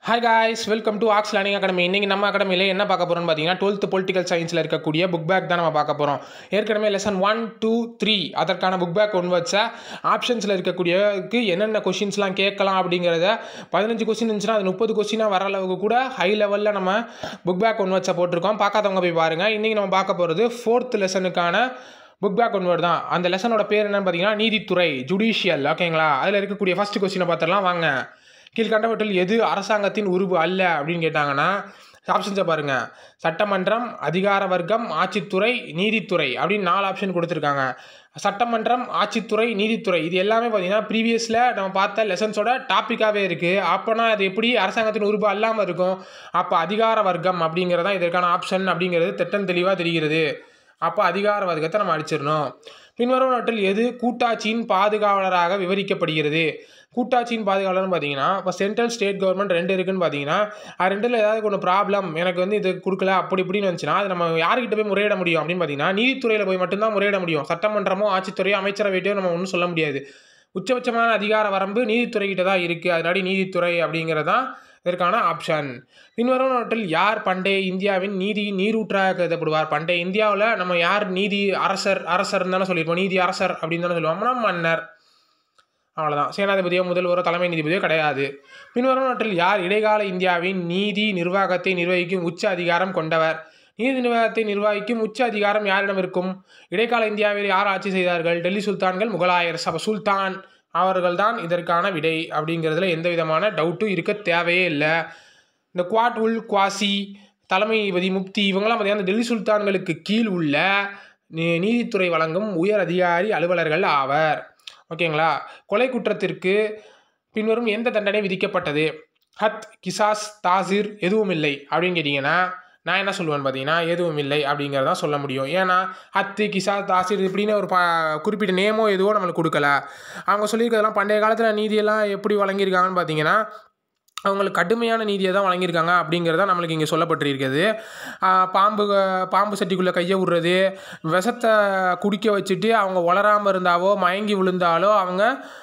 hi guys welcome to Ox learning academy இன்றைக்கி நம்ம அகாடமியில் என்ன பார்க்க போகிறோம்னு பார்த்தீங்கன்னா டுவெல்த் பொலிட்டிக்கல் சயின்ஸில் இருக்கக்கூடிய புக் பேக் தான் நம்ம பார்க்க போகிறோம் ஏற்கனவே லெசன் ஒன் டூ த்ரீ அதற்கான புக் பேக் ஒன்று வச்சா ஆப்ஷன்ஸில் இருக்கக்கூடியக்கு என்னென்ன கொஷின்ஸ்லாம் கேட்கலாம் அப்படிங்கிறத பதினஞ்சு கொஸ்டின் இருந்துச்சுன்னா அது முப்பது கொஸ்டினாக வர அளவுக்கு கூட ஹை லெவலில் நம்ம புக் பேக் ஒன்று வச்சா போட்டிருக்கோம் பார்க்காதவங்க போய் பாருங்கள் இன்றைக்கி நம்ம பார்க்க போகிறது ஃபோர்த் லெசனுக்கான புக் பேக் ஒன்வர்ட் தான் அந்த லெசனோட பேர் என்னன்னு பார்த்தீங்கன்னா நீதித்துறை ஜுடிஷியல் ஓகேங்களா அதில் இருக்கக்கூடிய ஃபர்ஸ்ட் கொஸ்டினை பார்த்துடலாம் வாங்க கீழ்கண்டவற்றில் எது அரசாங்கத்தின் உருவு அல்ல அப்படின்னு கேட்டாங்கன்னா ஆப்ஷன்ஸை பாருங்க சட்டமன்றம் அதிகார வர்க்கம் ஆட்சித்துறை நீதித்துறை அப்படின்னு நாலு ஆப்ஷன் கொடுத்துருக்காங்க சட்டமன்றம் ஆட்சித்துறை நீதித்துறை இது எல்லாமே பார்த்தீங்கன்னா ப்ரீவியஸில் நம்ம பார்த்த லெசன்ஸோட டாப்பிக்காகவே இருக்குது அப்போனா அது எப்படி அரசாங்கத்தின் உருவு அல்லாமல் இருக்கும் அப்போ அதிகார வர்க்கம் அப்படிங்கிறதான் இதற்கான ஆப்ஷன் அப்படிங்கிறது திட்டம் தெளிவாக தெரிகிறது அப்போ அதிகார வர்க்கத்தை நம்ம அடிச்சிடணும் பின்வருவனவற்றில் எது கூட்டாட்சியின் பாதுகாவலராக விவரிக்கப்படுகிறது கூட்டாட்சியின் பாதுகாவலர்னு பார்த்தீங்கன்னா இப்போ சென்ட்ரல் ஸ்டேட் கவர்மெண்ட் ரெண்டு இருக்குன்னு பார்த்தீங்கன்னா அது ரெண்டில் ஏதாவது ஒன்று ப்ராப்ளம் எனக்கு வந்து இது கொடுக்கல அப்படி இப்படின்னு வந்துச்சுன்னா அது நம்ம யார்கிட்ட போய் முறையிட முடியும் அப்படின்னு பார்த்தீங்கன்னா நீதித்துறையில் போய் மட்டும்தான் முறையிட முடியும் சட்டமன்றமோ ஆட்சித்துறையோ அமைச்சரவையிட்டோ நம்ம ஒன்றும் சொல்ல முடியாது உச்சபட்சமான அதிகார வரம்பு நீதித்துறைகிட்ட தான் இருக்குது அதனாடி நீதித்துறை அப்படிங்கிறதான் இதற்கான ஆப்ஷன் பின்வருவனவற்றில் யார் பண்டைய இந்தியாவின் நீதி நீரூற்றாக கருதப்படுவார் பண்டைய இந்தியாவில் நம்ம யார் நீதி அரசர் அரசர் தானே சொல்லியிருப்போம் நீதி அரசர் அப்படின்னு தானே சொல்லுவோம்னா மன்னர் அவ்வளோதான் சேனாதிபதியோ முதல்வரோ தலைமை நீதிபதியோ கிடையாது பின்வருவனவற்றில் யார் இடைக்கால இந்தியாவின் நீதி நிர்வாகத்தை நிர்வகிக்கும் உச்ச அதிகாரம் கொண்டவர் நீதி நிர்வாகத்தை நிர்வகிக்கும் உச்ச அதிகாரம் யாரிடம் இருக்கும் இடைக்கால இந்தியாவில் யார் ஆட்சி செய்தார்கள் டெல்லி சுல்தான்கள் முகலாயர் சப சுல்தான் அவர்கள்தான் இதற்கான விடை அப்படிங்கிறதுல எந்த விதமான டவுட்டும் இருக்க தேவையே இல்லை இந்த குவாட் உல் குவாசி தலைமை நீதிபதி முக்தி இவங்கெல்லாம் பார்த்தீங்கன்னா டெல்லி சுல்தான்களுக்கு கீழ் உள்ள நீ- நீதித்துறை வழங்கும் உயர் அதிகாரி அலுவலர்கள் ஆவர் ஓகேங்களா கொலை குற்றத்திற்கு பின்வரும் எந்த தண்டனை விதிக்கப்பட்டது ஹத் கிசாஸ் தாசிர் எதுவும் இல்லை அப்படின்னு கேட்டிங்கன்னா நான் என்ன சொல்லுவேன் பார்த்தீங்கன்னா எதுவும் இல்லை அப்படிங்கிறதான் சொல்ல முடியும் ஏன்னா ஹத்து கிசாஸ் தாசிர் இப்படின்னு ஒரு ப குறிப்பிட்ட நேமோ எதுவோ நம்மளுக்கு கொடுக்கல அவங்க சொல்லியிருக்கிறதெல்லாம் பண்டைய காலத்தில் நீதியெல்லாம் எப்படி வழங்கியிருக்காங்கன்னு பார்த்தீங்கன்னா அவங்களுக்கு கடுமையான நீதியை தான் வழங்கியிருக்காங்க அப்படிங்கிறத நம்மளுக்கு இங்கே சொல்லப்பட்டிருக்கிறது ஆஹ் பாம்பு பாம்பு சட்டிக்குள்ளே கையை விடுறது விஷத்தை குடிக்க வச்சுட்டு அவங்க உளராமல் இருந்தாவோ மயங்கி விழுந்தாலோ அவங்க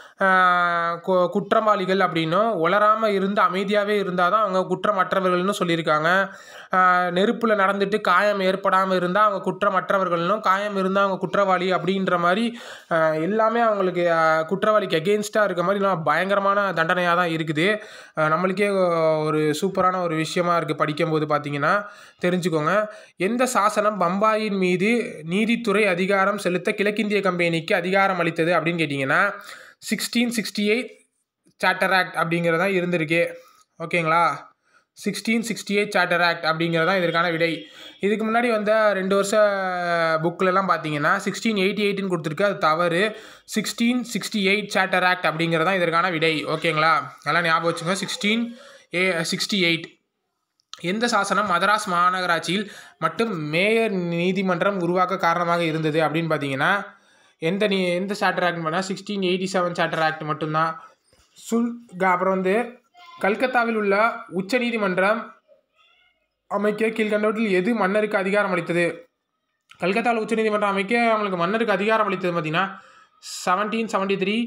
ஆஹ் கு- குற்றவாளிகள் அப்படின்னும் உளராமல் இருந்து அமைதியாகவே இருந்தால் தான் அவங்க குற்றமற்றவர்கள்னு சொல்லியிருக்காங்க நெருப்பில் நடந்துட்டு காயம் ஏற்படாமல் இருந்தால் அவங்க குற்றமற்றவர்கள்னும் காயம் இருந்தால் அவங்க குற்றவாளி அப்படின்ற மாதிரி ஆஹ் எல்லாமே அவங்களுக்கு ஆஹ் குற்றவாளிக்கு அகெயின்ஸ்டாக இருக்க மாதிரி எல்லாம் பயங்கரமான தண்டனையாக தான் இருக்குது ஆஹ் நம்மளுக்கே ஒரு சூப்பரான ஒரு விஷயமா இருக்குது படிக்கும்போது பார்த்தீங்கன்னா தெரிஞ்சுக்கோங்க எந்த சாசனம் பம்பாயின் மீது நீதித்துறை அதிகாரம் செலுத்த கிழக்கிந்திய கம்பெனிக்கு அதிகாரம் அளித்தது அப்படின்னு கேட்டிங்கன்னா sixteen sixty eight charter act அப்படிங்கிறதான் இருந்திருக்கு ஓகேங்களா sixteen sixty eight charter act அப்படிங்கிறது தான் இதற்கான விடை இதுக்கு முன்னாடி வந்த ரெண்டு வருஷ புக்கிலலாம் பார்த்தீங்கன்னா சிக்ஸ்டீன் எயிட்டி எயிட்னு கொடுத்துருக்கு அது தவறு sixteen sixty eight charter act அப்படிங்கிறது தான் இதற்கான விடை ஓகேங்களா நல்லா ஞாபகம் வச்சுங்க சிக்ஸ்டீன் ஏ சிக்ஸ்டி எயிட் எந்த சாசனம் மதராஸ் மாநகராட்சியில் மட்டும் மேயர் நீதிமன்றம் உருவாக்க காரணமாக இருந்தது அப்படின்னு பார்த்தீங்கன்னா எந்த நீ எந்த சார்ட்டர் ஆக்ட் பண்ணால் sixteen eighty seven charter act மட்டும்தான் சுல் க- அப்புறம் வந்து கல்கத்தாவில் உள்ள உச்ச நீதிமன்றம் அமைக்க கீழ்கண்டவற்றில் எது மன்னருக்கு அதிகாரம் அளித்தது கல்கத்தாவில் உச்ச நீதிமன்றம் அமைக்க அவங்களுக்கு மன்னருக்கு அதிகாரம் அளித்தது பார்த்தீங்கன்னா செவன்டீன் செவன்ட்டி த்ரீ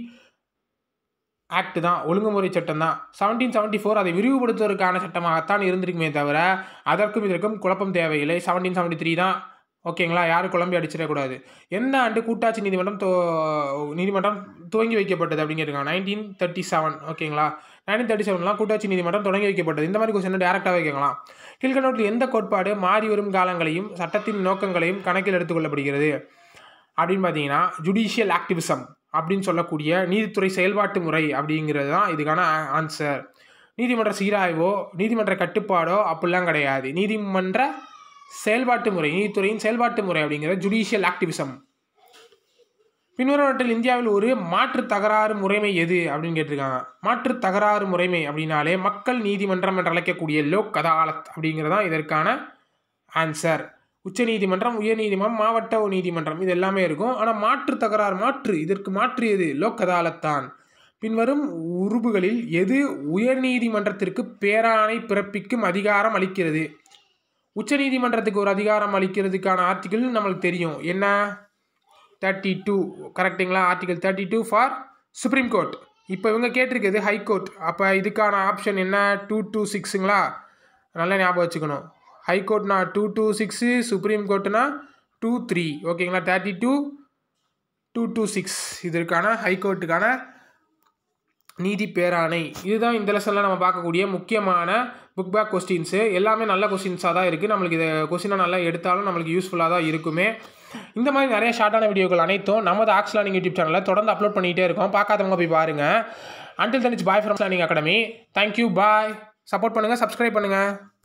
ஆக்ட் தான் ஒழுங்குமுறை சட்டம் தான் செவன்டீன் செவன்ட்டி ஃபோர் அதை விரிவுபடுத்துவதற்கான சட்டமாகத்தான் இருந்திருக்குமே தவிர அதற்கும் இதற்கும் குழப்பம் தேவையில்லை செவன்டீன் செவன்ட்டி த்ரீ தான் ஓகேங்களா யாரும் குழம்பி அடிச்சிடக்கூடாது எந்த ஆண்டு கூட்டாட்சி நீதிமன்றம் தோ நீதிமன்றம் துவங்கி வைக்கப்பட்டது அப்படின்னு கேட்டிருக்காங்க நைன்டீன் தேர்ட்டி செவன் ஓகேங்களா நைன்டீன் தேர்ட்டி செவன்லாம் கூட்டாட்சி நீதிமன்றம் தொடங்கி வைக்கப்பட்டது இந்த மாதிரி கொஸ்டின் டேரெக்டாகவே கேட்கலாம் கீழ்கண்டவற்றில் எந்த கோட்பாடு மாறி வரும் காலங்களையும் சட்டத்தின் நோக்கங்களையும் கணக்கில் எடுத்துக்கொள்ளப்படுகிறது அப்படின்னு பார்த்தீங்கன்னா ஜுடிஷியல் ஆக்டிவிசம் அப்படின்னு சொல்லக்கூடிய நீதித்துறை செயல்பாட்டு முறை அப்படிங்கிறது தான் இதுக்கான ஆன்சர் நீதிமன்ற சீராய்வோ நீதிமன்ற கட்டுப்பாடோ அப்படிலாம் கிடையாது நீதிமன்ற செயல்பாட்டு முறை நீதித்துறையின் செயல்பாட்டு முறை அப்படிங்கிறது ஜுடிஷியல் ஆக்டிவிசம் பின்வருவற்றில் இந்தியாவில் ஒரு மாற்று தகராறு முறைமை எது அப்படின்னு கேட்டிருக்காங்க மாற்று தகராறு முறைமை அப்படின்னாலே மக்கள் நீதிமன்றம் என்று அழைக்கக்கூடிய லோக் அதாலத் அப்படிங்கிறது தான் இதற்கான ஆன்சர் உச்ச நீதிமன்றம் உயர் நீதிமன்றம் மாவட்ட நீதிமன்றம் இது எல்லாமே இருக்கும் ஆனால் மாற்று தகராறு மாற்று இதற்கு மாற்று எது லோக் அதாலத் தான் பின்வரும் உறுப்புகளில் எது உயர் நீதிமன்றத்திற்கு பேராணை பிறப்பிக்கும் அதிகாரம் அளிக்கிறது உச்ச நீதிமன்றத்துக்கு ஒரு அதிகாரம் அளிக்கிறதுக்கான ஆர்டிகிள் நம்மளுக்கு தெரியும் என்ன தேர்ட்டி டூ கரெக்டுங்களா article thirty two for supreme court இப்போ இவங்க கேட்டிருக்குது ஹைகோர்ட் அப்போ இதுக்கான ஆப்ஷன் என்ன டூ டூ சிக்ஸுங்களா நல்லா ஞாபகம் வச்சுக்கணும் ஹைகோர்ட்னா டூ டூ சிக்ஸு சுப்ரீம் கோர்ட்னா டூ த்ரீ ஓகேங்களா thirty two two two six இதற்கான ஹைகோர்ட்டுக்கான நீதி பேராணை இதுதான் இந்த லெசனில் நம்ம பார்க்கக்கூடிய முக்கியமான புக் பேக் கொஸ்டின்ஸு எல்லாமே நல்ல கொஸ்டின்ஸாக தான் இருக்குது நம்மளுக்கு இதை கொஸ்டினை நல்லா எடுத்தாலும் நம்மளுக்கு யூஸ்ஃபுல்லாக தான் இருக்குமே இந்த மாதிரி நிறைய ஷார்ட்டான வீடியோக்கள் அனைத்தும் நமது ஆக்ஸ் லேர்னிங் யூடியூப் சேனலில் தொடர்ந்து அப்லோட் பண்ணிகிட்டே இருக்கோம் பார்க்காதவங்க போய் பாருங்கள் அன்டில் தனிச்சு bye from learning academy thank you bye support பண்ணுங்கள் சப்ஸ்கிரைப் பண்ணுங்கள்